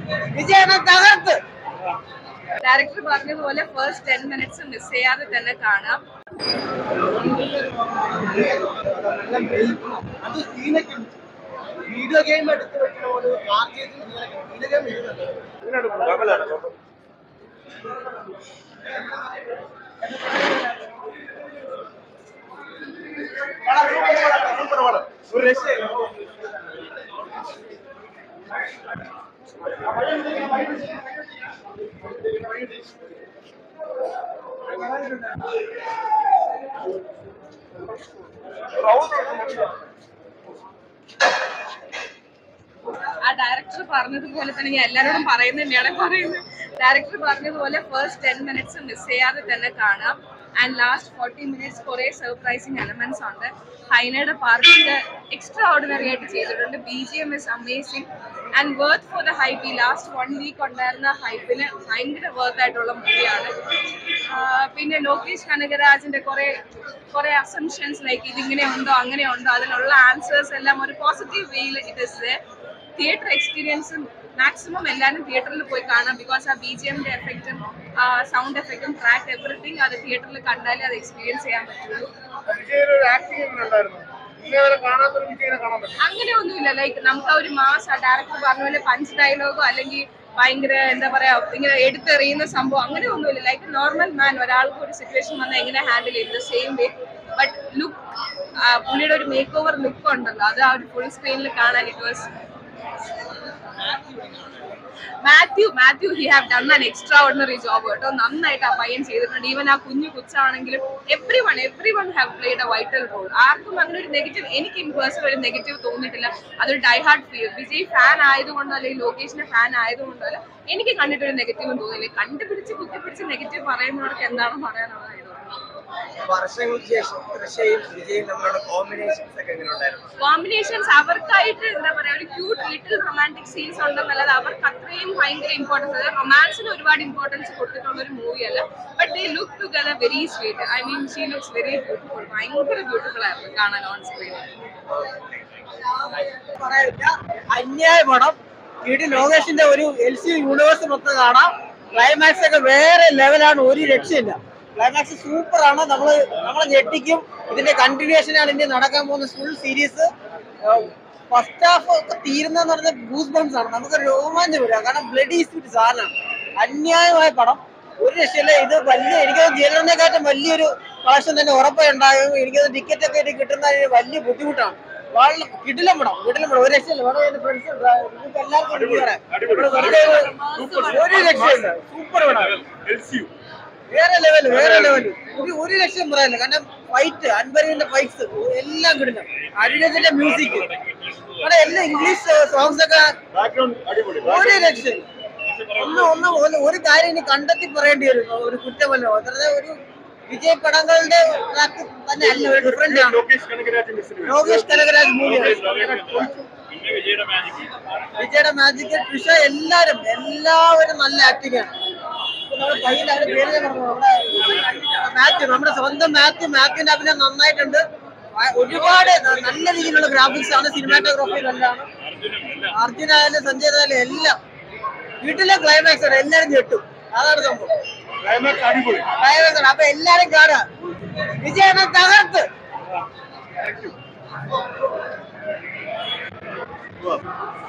വിജയനെ തകർത്ത് ഡയറക്ടർ പറഞ്ഞതുപോലെ ഫസ്റ്റ് ടെൻ മിനിറ്റ്സ് മിസ് ചെയ്യാതെ തന്നെ കാണാം അത് സീനൊക്കെ വീഡിയോ ഗെയിം എടുത്ത് വെക്കുന്ന ഒരു വീഡിയോ ഗെയിം എഴുതുന്നുണ്ട് ഒരു രക്ഷയില്ല ആ ഡയറക്ടർ പറഞ്ഞതുപോലെ തന്നെ ഞാൻ എല്ലാവരോടും പറയുന്നത് തന്നെയാണ് പറയുന്നത് ഡയറക്ടർ പറഞ്ഞതുപോലെ ഫസ്റ്റ് ടെൻ മിനിറ്റ്സ് മിസ് ചെയ്യാതെ തന്നെ കാണാം ആൻഡ് ലാസ്റ്റ് ഫോർട്ടി മിനിറ്റ്സ് കുറേ സർപ്രൈസിങ് എലമെന്റ്സ് ഉണ്ട് ഹൈനയുടെ പാർട്ടിക്ക് എക്സ്ട്രാ ഓർഡിനറി ആയിട്ട് ചെയ്തിട്ടുണ്ട് B G M is amazing and worth for the hype ഈ ലാസ്റ്റ് വൺ വീക്ക് ഉണ്ടായിരുന്ന ഹൈപ്പിന് ഭയങ്കര വർത്ത് ആയിട്ടുള്ള മൂവിയാണ് പിന്നെ ലോകേഷ് കനകരാജിന്റെ കുറെ കുറെ അസംഷൻസ് ലൈക്ക് ഇതിങ്ങനെ ഉണ്ടോ അങ്ങനെ ഉണ്ടോ അതിനുള്ള ആൻസേഴ്സ് എല്ലാം ഒരു പോസിറ്റീവ് വേയിൽ it is theatre experience maximum എല്ലാവരും തിയേറ്ററിൽ പോയി കാണാം ബിക്കോസ് ആ ബി ജി എമ്മിന്റെ എഫക്റ്റും സൗണ്ട് എഫക്റ്റും ട്രാക്ക് എവറിത്തിങ് അത് തിയേറ്ററിൽ കണ്ടാലേ അത് എക്സ്പീരിയൻസ് ചെയ്യാൻ പറ്റുള്ളൂ വിജയുടെ ഒരു ആക്ടിംഗ് ഉണ്ടായിരുന്നു ഇന്നേവരെ കാണാത്തൊരു വിജയനെ കാണാൻ പറ്റും അങ്ങനെയൊന്നുമില്ല ലൈക്ക് നമുക്ക് ആ ഒരു മാസ് ആ ഡയറക്ടർ പറഞ്ഞ പോലെ പഞ്ച് ഡയലോഗോ അല്ലെങ്കിൽ ഭയങ്കര എന്താ പറയാ ഇങ്ങനെ എടുത്തെറിയുന്ന സംഭവം അങ്ങനെ ഒന്നുമില്ല ലൈക്ക് നോർമൽ മാൻ ഒരാൾക്ക് ഒരു സിറ്റുവേഷൻ വന്നാൽ എങ്ങനെ ഹാൻഡിൽ ചെയ്ത് സെയിം വേ ബട്ട് ലുക്ക് പുള്ളിയുടെ ഒരു മേക്ക് ഓവർ ലുക്ക് ഉണ്ടല്ലോ അത് ആ ഒരു ഫുൾ സ്ക്രീനിൽ കാണാൻ it was Mathew Mathew he have done an extraordinary job കേട്ടോ നന്നായിട്ട് ആ പയ്യൻ ചെയ്തിട്ടുണ്ട് ഈവൻ ആ കുഞ്ഞു കുച്ചാണെങ്കിലും everyone everyone have played a vital role ആർക്കും അങ്ങനെ ഒരു നെഗറ്റീവ് എനിക്ക് ഇൻ പേഴ്സണൽ ഒരു നെഗറ്റീവ് തോന്നിയിട്ടില്ല അതൊരു ഡൈഹാർഡ് ഫീൽ വിജയ് ഫാൻ ആയതുകൊണ്ടോ അല്ലെങ്കിൽ ലോകേഷിന്റെ ഫാൻ ആയതുകൊണ്ടോ അല്ല എനിക്ക് കണ്ടിട്ടൊരു നെഗറ്റീവും തോന്നിയില്ല കണ്ടുപിടിച്ച് കുത്തിപ്പിടിച്ച് നെഗറ്റീവ് പറയുന്നവർക്ക് എന്താണ് പറയാനുള്ളത് ഇത് വർഷങ്ങൾക്ക് ശേഷം തൃശയും വിജയും തമ്മിലുള്ള കോമ്പിനേഷൻസ് ഒക്കെ എങ്ങനെ ഉണ്ടായിരുന്നു കോമ്പിനേഷൻസ് അവർക്കായിട്ട് എന്താ പറയാ ഒരു ക്യൂട്ട് ലിറ്റിൽ റൊമാൻറ്റിക് സീൻസ് ഉണ്ടെന്നല്ലാതെ അവർക്ക് അത്രയും ഭയങ്കര ഇമ്പോർട്ടൻസ് അതായത് റൊമാൻസിന് ഒരുപാട് ഇമ്പോർട്ടൻസ് കൊടുത്തിട്ടുള്ള ഒരു മൂവി അല്ല but they look together very sweet I mean she looks very beautiful ഭയങ്കര ബ്യൂട്ടിഫുൾ ആയിരുന്നു കാണാൻ ഓൺ സ്ക്രീൻ പറയാനില്ല അന്യായ പടം ഇടി ലോകേഷിന്റെ ഒരു എൽ സി യൂണിവേഴ്സ് മൊത്തം കാണാം ക്ലൈമാക്സ് ഒക്കെ വേറെ ലെവലാണ് ഒരു രക്ഷയില്ല ക്ലൈമാക്സ് സൂപ്പർ ആണ് നമ്മള് നമ്മളെ ഞെട്ടിക്കും ഇതിന്റെ കണ്ടിന്യൂഷൻ ആണ് ഇനി നടക്കാൻ പോകുന്ന ഫുൾ സീരീസ് ഫസ്റ്റ് ഹാഫ് ഒക്കെ തീരുന്നെന്ന് പറഞ്ഞ ഗൂസ് ബംസ് ആണ് നമുക്ക് രോമാഞ്ചം വരിക കാരണം ബ്ലഡി സ്പിറ്റ് സാധനമാണ് അന്യായമായ പടം ഒരു രക്ഷയില്ല ഇത് വലിയ എനിക്കത് ജയിലിനെക്കാട്ടും വലിയൊരു കളക്ഷൻ തന്നെ ഉറപ്പായി ഉണ്ടാകും എനിക്കത് ടിക്കറ്റ് ഒക്കെ ഇനി കിട്ടുന്നതിന് വലിയ ബുദ്ധിമുട്ടാണ് വളരെ കിടിലം പടം കിടിലം പടം ഒരു രക്ഷയില്ല വേണം എന്റെ ഫ്രണ്ട്സ് നിങ്ങൾക്ക് എല്ലാവർക്കും review പറയാം. ഇവിടെ വെറുതെ ഒരു- ഒരു രക്ഷയില്ല സൂപ്പർ പടം വേറെ ലെവൽ വേറെ ലെവൽ ഒരു ഒരു ലക്ഷം പറയാനില്ല കാരണം ഫൈറ്റ് അൻപരിന്റെ ഫൈറ്റ്സ് എല്ലാം കിടിലം അരിരത്തിന്റെ മ്യൂസിക് അവിടെ എല്ലാം ഇംഗ്ലീഷ് സോങ്സ് ഒക്കെ ഒരു രക്ഷയും ഒന്ന് ഒന്ന് ഒന്ന് ഒരു കാര്യം ഇനി കണ്ടെത്തി പറയേണ്ടി വരും ഒരു കുറ്റമല്ല വെറുതെ ഒരു വിജയ് പടങ്ങളുടെ track തന്നെ അല്ല ഒരു ഡിഫറെന്റ് ആണ് ലോകേഷ് കനകരാജ് മൂവിയാണ് വിജയുടെ മാജിക് ട്രിഷ എല്ലാരും എല്ലാവരും നല്ല ആക്ടിംഗ് ആണ് ഇപ്പൊ നമ്മുടെ പയ്യന്റെ അവരുടെ പേര് ഞാൻ മറന്നു. നമ്മുടെ മാത്യു നമ്മുടെ സ്വന്തം മാത്യു മാത്യുവിന്റെ അഭിനയം നന്നായിട്ടുണ്ട് ആ- ഒരുപാട് ന- നല്ല രീതിയിലുള്ള ഗ്രാഫിക്സ് ആണ് സിനിമാറ്റോഗ്രാഫി എല്ലാം അർജുൻ ആയാലും സഞ്ജയ് ആയാലും എല്ലാം വീട്ടിലെ ക്ലൈമാക്സ് ആണ് എല്ലാരും ഞെട്ടും അതാണ് സംഭവം ക്ലൈമാക്സ് അടിപൊളി ക്ലൈമാക്സ് ആണ് അപ്പൊ എല്ലാരും കാണുക വിജയനെ തകർത്ത് താങ്ക് യു